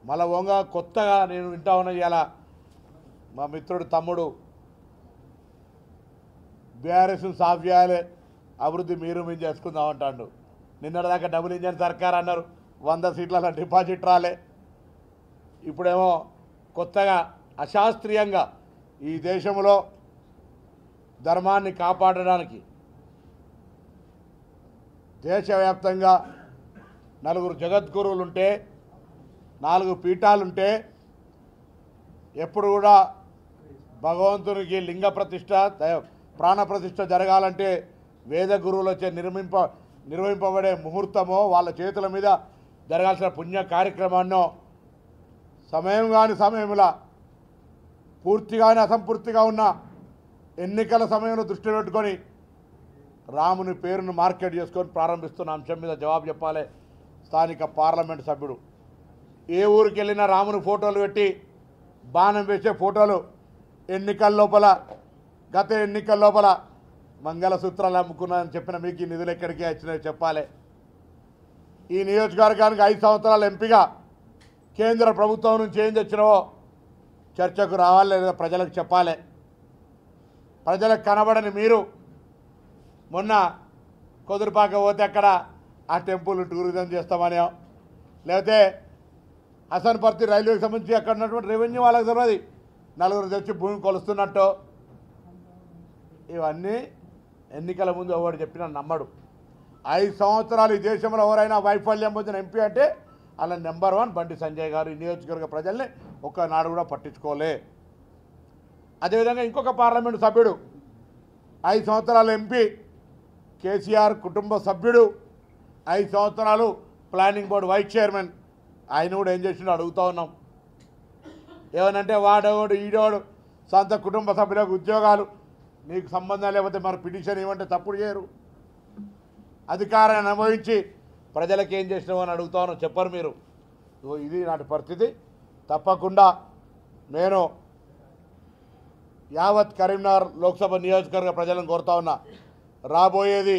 మళ్ళా వంగ కొత్తగా నేను వింటా ఉన్నా ఇవాళ మా మిత్రుడు తమ్ముడు బీఆర్ఎస్ సాఫ్ చేయాలి అభివృద్ధి మీరు మేము చేసుకుందాం అంటాడు నిన్నటిదాకా డబుల్ ఇంజన్ సర్కార్ అన్నారు వంద సీట్ల డిపాజిట్ రాలే ఇప్పుడేమో కొత్తగా అశాస్త్రీయంగా ఈ దేశంలో ధర్మాన్ని కాపాడడానికి దేశవ్యాప్తంగా నలుగురు జగద్గురువులుంటే నాలుగు పీఠాలుంటే ఎప్పుడు కూడా భగవంతునికి లింగ ప్రతిష్ట దైవ ప్రాణ ప్రతిష్ట జరగాలంటే వేద గురువులచే నిర్మింప నిర్వహింపబడే ముహూర్తమో వాళ్ళ చేతుల మీద జరగాల్సిన పుణ్య కార్యక్రమాన్నో సమయం కాని సమయంలో పూర్తిగానే అసంపూర్తిగా ఉన్న ఎన్నికల సమయంలో దృష్టి పెట్టుకొని రాముని పేరును మార్కెట్ చేసుకొని ప్రారంభిస్తున్న అంశం మీద జవాబు చెప్పాలి స్థానిక పార్లమెంట్ సభ్యుడు ఏ ఊరికి వెళ్ళినా రాముని ఫోటోలు పెట్టి బాణం వేసే ఫోటోలు ఎన్నికల లోపల గత ఎన్నికల లోపల మంగళసూత్రాలు అమ్ముకున్నానని చెప్పిన మీకు ఈ నిధులు ఎక్కడికి వచ్చినాయో చెప్పాలి ఈ నియోజకవర్గానికి ఐదు సంవత్సరాల ఎంపీగా కేంద్ర ప్రభుత్వం నుంచి ఏం తెచ్చినావో చర్చకు రావాలి లేదా ప్రజలకు చెప్పాలి ప్రజలకు కనబడని మీరు మొన్న కుదురుపాక పోతే అక్కడ ఆ టెంపుల్ టూరిజం చేస్తామని లేకపోతే హసన్పర్తి రైల్వేకి సంబంధించి అక్కడ ఉన్నటువంటి రెవెన్యూ వాళ్ళకి తెలియదు నలుగురు తెచ్చి భూమి కొలుస్తున్నట్టు ఇవన్నీ ఎన్నికల ముందు ఎవరు చెప్పినా నమ్మడు ఐదు సంవత్సరాలు ఈ దేశంలో ఎవరైనా వైఫల్యం పొందిన ఎంపీ అంటే అలా నెంబర్ వన్ బండి సంజయ్ గారు ఈ నియోజకవర్గ ప్రజల్ని ఒక్కనాడు కూడా పట్టించుకోలే అదేవిధంగా ఇంకొక పార్లమెంటు సభ్యుడు ఐదు సంవత్సరాల ఎంపీ కేసీఆర్ కుటుంబ సభ్యుడు ఐదు సంవత్సరాలు ప్లానింగ్ బోర్డు వైస్ చైర్మన్ ఆయన కూడా ఏం చేసిండో అడుగుతూ ఉన్నాం ఏమనంటే వాడేవాడు ఈడోడు సొంత కుటుంబ సభ్యులకు ఉద్యోగాలు నీకు సంబంధం లేకపోతే మరి పిటిషన్ ఇవ్వంటే తప్పుడు చేయరు అధికారాన్ని అనుభవించి ప్రజలకు ఏం చేసినావు అని అడుగుతా ఉన్నాం చెప్పరు మీరు ఇదిగో ఇది నాటి పరిస్థితి తప్పకుండా నేను యావత్ కరీంనగర్ లోక్సభ నియోజకవర్గ ప్రజలను కోరుతా ఉన్నా రాబోయేది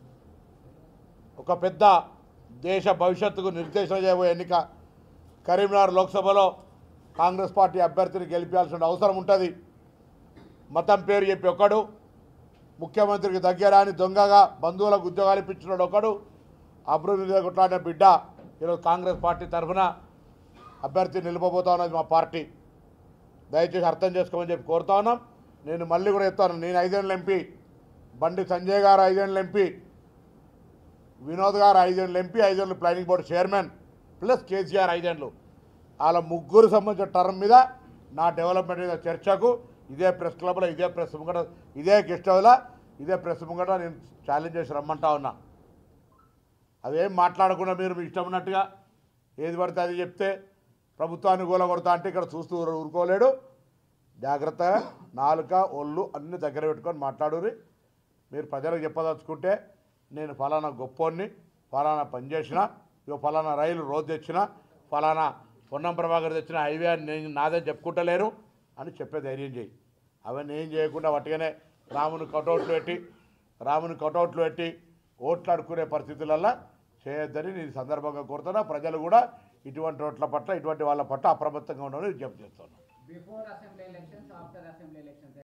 ఒక పెద్ద దేశ భవిష్యత్తుకు నిర్దేశం చేయబోయే ఎన్నిక కరీంనగర్ లోక్సభలో కాంగ్రెస్ పార్టీ అభ్యర్థిని గెలిపించాల్సిన అవసరం ఉంటుంది మతం పేరు చెప్పి ఒకడు ముఖ్యమంత్రికి దగ్గరాని దొంగగా బంధువులకు ఉద్యోగాలు ఇప్పించినాడు ఒకడు అభివృద్ధి కొట్లాడిన బిడ్డ ఈరోజు కాంగ్రెస్ పార్టీ తరఫున అభ్యర్థి నిలబోతా ఉన్నది మా పార్టీ దయచేసి అర్థం చేసుకోమని చెప్పి కోరుతా ఉన్నాం నేను మళ్ళీ కూడా చెప్తాను నేను ఐదేళ్ళు ఎంపీ బండి సంజయ్ గారు ఐదేళ్ళు ఎంపీ వినోద్ గారు ఐదేళ్ళు ఎంపీ ఐదేళ్ళు planning board chairman plus KCR ఐదేళ్ళు వాళ్ళ ముగ్గురు సంబంధించిన టర్మ్ మీద నా డెవలప్మెంట్ మీద చర్చకు ఇదే ప్రెస్ క్లబ్లో ఇదే ప్రెస్ ముంగట ఇదే గెస్ట్ హౌస్లో ఇదే ప్రెస్ ముంగట నేను ఛాలెంజ్ చేసి రమ్మంటా ఉన్నా అదేం మాట్లాడకుండా మీరు మీ ఇష్టం ఉన్నట్టుగా ఏది పడితే అది చెప్తే ప్రభుత్వాన్ని కూలగొడతా అంటే ఇక్కడ చూస్తూ ఊరు- ఊరుకోలేడు జాగ్రత్తగా నాలుక ఒళ్ళు అన్ని దగ్గర పెట్టుకొని మాట్లాడురి మీరు ప్రజలకు చెప్పదలుచుకుంటే నేను ఫలానా గొప్పోడిని ఫలానా పని చేసిన ఇగో ఫలానా రైలు రోజు తెచ్చిన ఫలానా పొన్నం ప్రభాకర్ తెచ్చిన హైవే అని నేను నాదని చెప్పుకుంటలేరు అని చెప్పే ధైర్యం చేయి అవన్నీ ఏం చేయకుండా వట్టిగానే రాముని కటౌట్లు పెట్టి రాముని కటౌట్లు పెట్టి ఓట్లు అడుక్కునే పరిస్థితులల్లో చేయొద్దని నేను ఈ సందర్భంగా కోరుతున్నా ప్రజలు కూడా ఇటువంటి ఓట్ల పట్ల ఇటువంటి వాళ్ళ పట్ల అప్రమత్తంగా ఉండమని విజ్ఞప్తి చేస్తున్నాను Before assembly elections, after assembly elections.